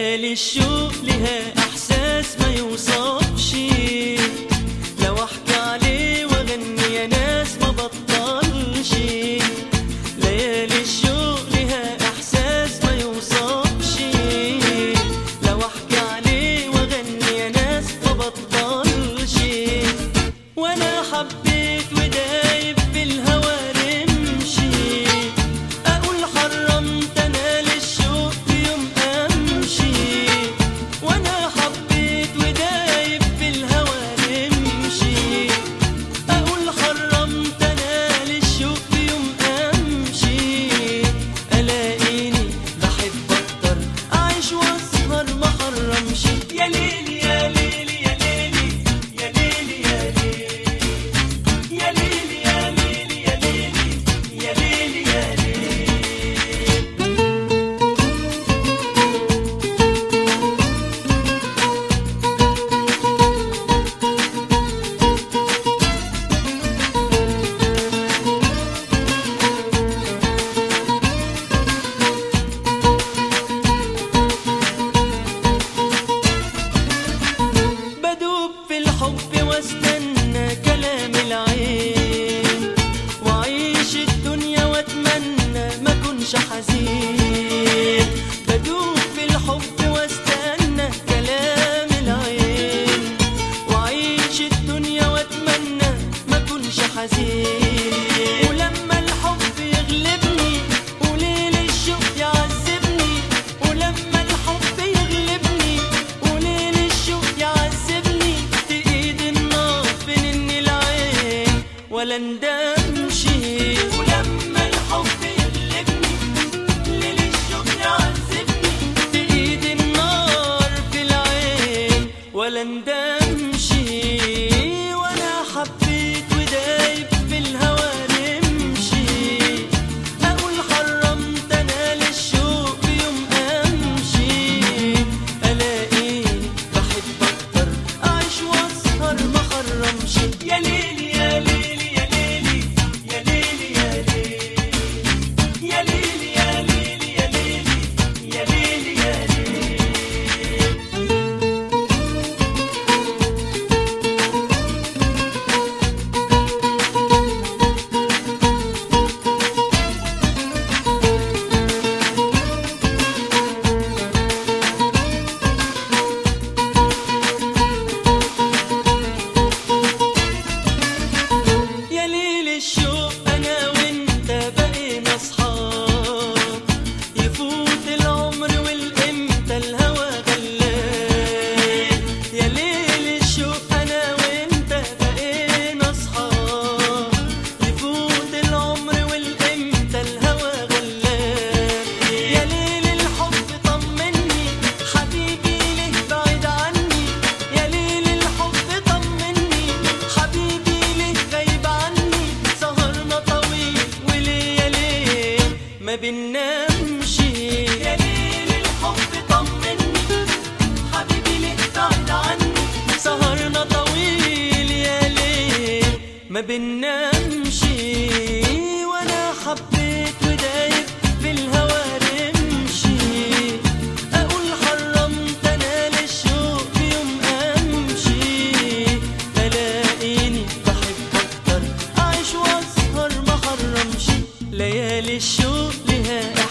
ليالي الشوق لها احساس ما يوصفش لو احكي عليه واغني يا ناس ما بطلش ليالي الشوق لها احساس ما يوصفش لو احكي عليه واغني يا ناس ما بطلش وانا حبيت ودايب في الهوى رمشي اقول حرمت انا للشوق في يوم امشي وانا حبيت ودايب في الهوى رمشي اقول حرمت انا للشوق في يوم امشي الاقيني بحب اكتر اعيش واسهر ما حرمش يا ليلي يا ليلي يا ليلي يا ليلي يا ليلي يا ليلي يا ليلي يا ليلي يا ليلي يا ليلي بدوب في الحب واستنى كلام العين واعيش الدنيا واتمنى ما اكونش حزين بدوب في الحب واستنى كلام العين واعيش الدنيا واتمنى ما اكونش حزين ولما الحب يغلبني وليل الشوق يعذبني ولما الحب يغلبني وليل الشوق يعذبني تقيد النار بين العين ولا ندمشي ولما الحب يغلبني ليل الشوق يعذبني تقيد النار في العين ولا ندمشي وانا حبيت ودايب في الهوى نمشي اقول حرمت انا للشوق في يوم امشي الاقيني بحب اكتر اعيش واسهر ما حرمش يا ليلي يا ليلي يا ليلي يا ليلي يا ليلي يا ليلي يا ليلي يا ليلي يا ليلي يا ليلي يا ليل الشوق انا وانت بقينا اصحاب يفوت العمر والامتى الهوى غلاب يا ليل الشوق انا وانت بقينا اصحاب يفوت العمر والامتى الهوى غلاب يا ليل الحب طمني حبيبي ليه بعيد عني يا ليل الحب طمني حبيبي ليه غايب عني سهرنا طويل وليالي ما بننامش يا ليل الحب طمني حبيبي ليه بعيد عني سهرنا طويل يا ليل ما بننامش وانا حبيت ودايب في الهوى رمشي اقول حرمت انا للشوق في يوم امشي الاقيني بحب اكتر اعيش واسهر ما حرمش ليالي الشوق لها